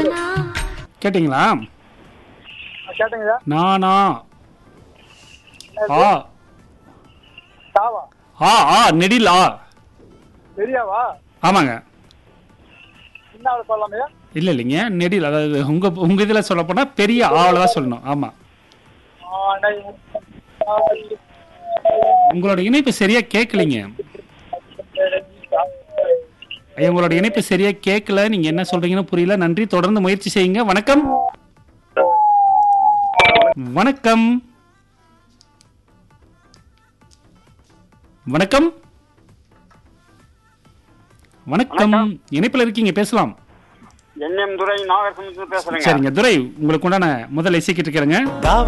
கேட்டிங்களா கேட்டீங்களா நானா ஆ தாவா ஆ ஆ நெடில் ஆ பெரியாவா ஆமாங்க என்ன ஆள் சொல்லலாமே இல்லை இல்லைங்க நெடில் அதாவது உங்க உங்க இதில் சொல்ல போனா பெரிய ஆளை தான் சொல்லணும் ஆமா உங்களோட இணைப்பு சரியா கேட்கலைங்க ஐயா, உங்களோட இணைப்பு சரியா கேட்கல நீங்க என்ன சொல்றீங்கன்னு புரியல நன்றி தொடர்ந்து முயற்சி செய்யுங்க வணக்கம் வணக்கம் வணக்கம் வணக்கம் இணைப்புல இருக்கீங்க பேசலாம் என்எம் துரை நாகரசமுத்து பேசுறேங்க சரிங்க துரை உங்களுக்கு உண்டான முதல் இசைக்கிட்டு இருக்கிறேங்க